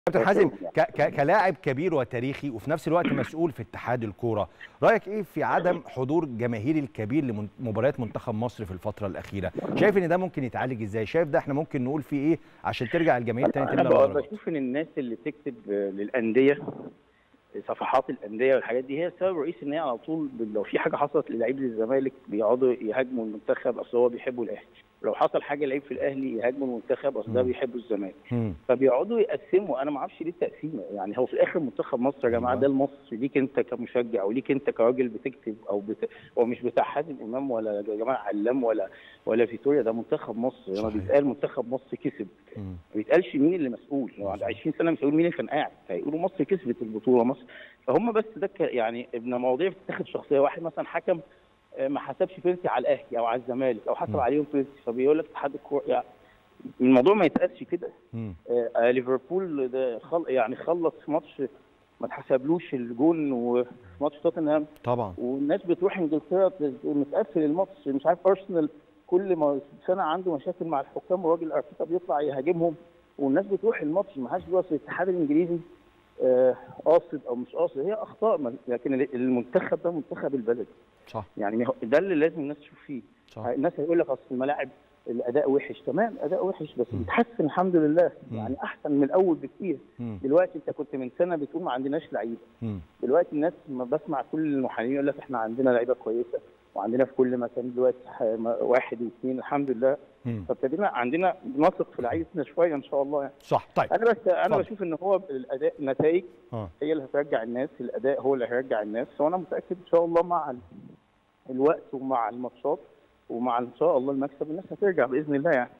كابتن حازم ك- ك- كلاعب كبير وتاريخي وفي نفس الوقت مسؤول في اتحاد الكوره رايك ايه في عدم حضور جماهيري الكبير لمباريات منتخب مصر في الفتره الاخيره شايف ان ده ممكن يتعالج ازاي شايف ده احنا ممكن نقول فيه ايه عشان ترجع الجماهير تاني انا تملى بقى المدرجات بشوف ان الناس اللي بتكتب للانديه صفحات الانديه والحاجات دي هي السبب الرئيسي ان هي على طول لو في حاجه حصلت للعيب للزمالك بيقعدوا يهاجموا المنتخب اصل هو بيحبوا الاهلي لو حصل حاجه لعيب في الاهلي يهاجموا المنتخب اصل ده مم. بيحبوا الزمالك مم. فبيقعدوا يقسموا انا ما اعرفش ليه التقسيمه يعني هو في الاخر منتخب مصر يا جماعه أيوة. ده المصري ليك انت كمشجع وليك انت كراجل بتكتب او بت... هو مش بتاع حازم امام ولا يا جماعه علام ولا ولا فيتوريا ده منتخب مصر لما صحيح. بيتقال منتخب مصر كسب مم. ما بيتقالش مين اللي مسؤول لو عند 20 سنه مش هيقول مين اللي كان قاعد هيقولوا مصر كسبت البطوله مصر فهم بس ده ك- يعني ابن مواضيع بتتاخد شخصيه واحد مثلا حكم آه، ما حسبش بينتي على الاهلي او على الزمالك او حسب م. عليهم بينتي فبيقول لك اتحاد الكوره يعني الموضوع ما يتقاسش كده مم. آه، آه، ليفربول ده خل يعني خلص ماتش ما اتحسبلوش الجون وفي ماتش توتنهام طبعا والناس بتروح انجلترا ت- متقفل الماتش مش عارف ارسنال كل ما سنه عنده مشاكل مع الحكام والراجل ارتيتا بيطلع يهاجمهم والناس بتروح الماتش ما حدش بيوصل الاتحاد الانجليزي آه، قاصد او مش قاصد هي اخطاء ما- لكن ال- المنتخب ده منتخب البلد صح يعني هو- ده اللي لازم الناس تشوف فيه صح الناس هيقول لك اصل الملاعب الاداء وحش تمام اداء وحش بس م. بيتحسن الحمد لله م. يعني احسن من الاول بكتير مم. دلوقتي انت كنت من سنه بتقول ما عندناش لعيبه مم. دلوقتي الناس ما بسمع كل المحللين يقول لك احنا عندنا لعيبه كويسه وعندنا في كل مكان دلوقتي ح- م- واحد واثنين الحمد لله مم. فابتدينا عندنا نثق في لعيبتنا شويه ان شاء الله يعني صح طيب انا بس انا اتفضل. بشوف ان هو الاداء النتائج اه هي اللي هترجع الناس الاداء هو اللي هيرجع الناس وانا متاكد ان شاء الله مع ال- الوقت ومع الماتشات ومع ان شاء الله المكسب الناس هترجع باذن الله يعني